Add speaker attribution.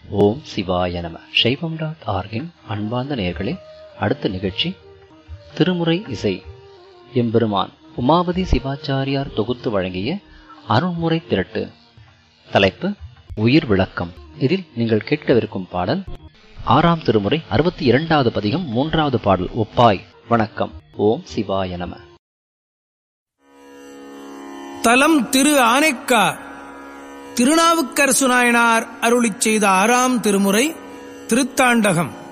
Speaker 1: ஓம் சிவாய நம சைவம் டாட் ஆர்கின் அன்பார்ந்த நேயர்களே அடுத்த நிகழ்ச்சி திருமுறை இசை எம்பெருமான் உமாபதி சிவாச்சாரியார் தொகுத்து வழங்கிய அருள்முறை திரட்டு தலைப்பு உயிர் விளக்கம் இதில் நீங்கள் கேட்கவிருக்கும் பாடல் ஆறாம் திருமுறை அறுபத்தி இரண்டாவது பதிகம் மூன்றாவது பாடல் ஒப்பாய் வணக்கம் ஓம் சிவாய நம
Speaker 2: தலம் திரு ஆனைக்கா திருநாவுக்கரசு நாயனார் அருளிச் செய்த ஆறாம் திருமுறை திருத்தாண்டகம்